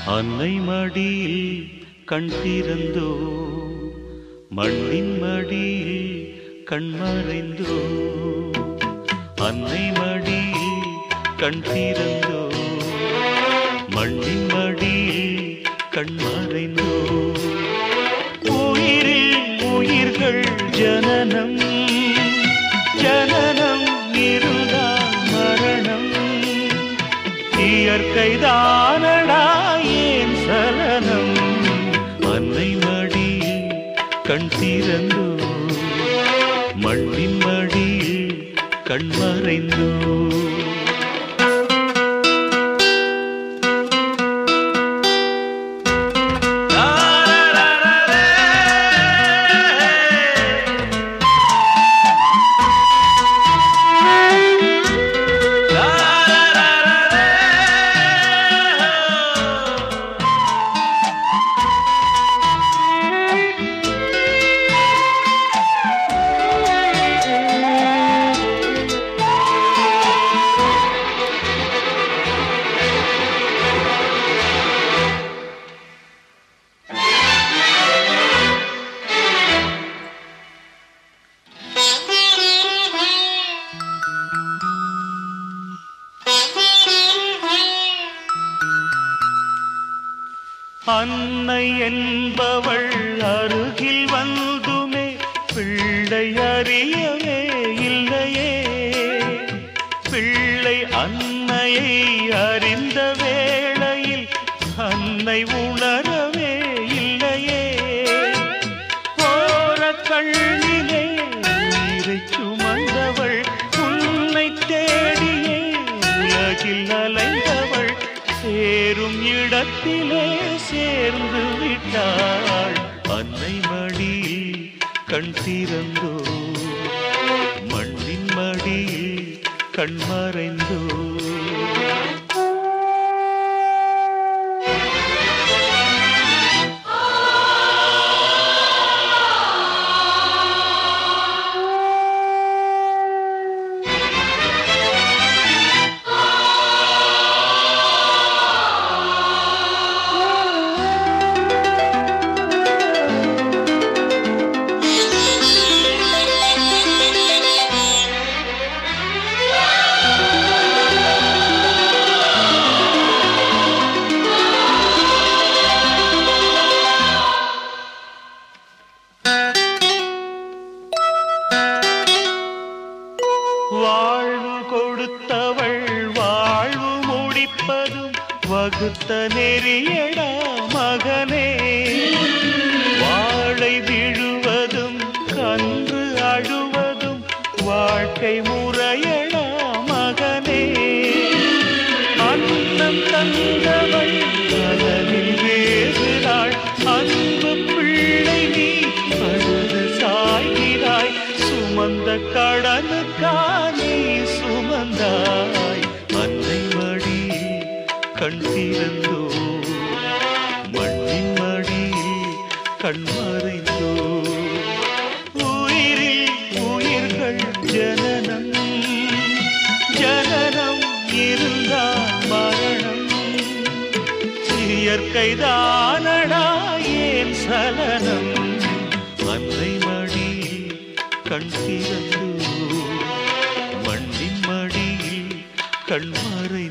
அன்னை மடியில் கண் திறந்தோ மண்ணின் மடியில் கண் மறைந்தோ அன்னை மடியில் கண் திறந்தோ மண்ணின் மடியில் கண் மறைந்தோ உயிரில் உயிர்கள் ஜனனம் ஜனனம் இருந்தால் மரணம் இயற்கைதானடா ஏன் சலனம் அன்னை மடியில் கண் திறந்தோ மண்ணின் மடியில் கண் மறைந்தோ அன்னை என்பவள் அருகில் வந்துமே பிள்ளை அறியவே இல்லையே பிள்ளை அன்னையை அறிந்த வேளையில் அன்னை உணரவே இல்லையே ஓர கண்ணிலே நீரை சுமந்தவள் உன்னை தேடியே உலகில் அலைந்தவள் சேரும் இடத்திலே சேர்ந்து விட்டாள் அன்னை மடியில் கண் திறந்தோ மண்ணின் மடியில் கண் மறைந்தோ வாழ்வு கொடுத்தவள் வாழ்வு முடிப்பதும் வகுத்த நெறியடா மகனே வாழை விழுவதும் கன்று அழுவதும் வாழ்க்கை முறையடா மகனே அன்னம் தந்தவள் கடலில் வேசுகிறாள் அன்பு பிள்ளை நீ அழுது சாய்கிறாய் சுமந்த கடனுக்கா நீ சுமந்தாய் அன்னை மடி கண் திறந்தோ மண்ணின் மடி கண் மறைந்தோ உயிரில் உயிர்கள் ஜனனம் ஜனனம் இருந்தால் மரணம் இயற்கைதானடா ஏன் சலனம் அன்னை மடியில் கண் திறந்து மண்ணின் மடியில் கண் மறை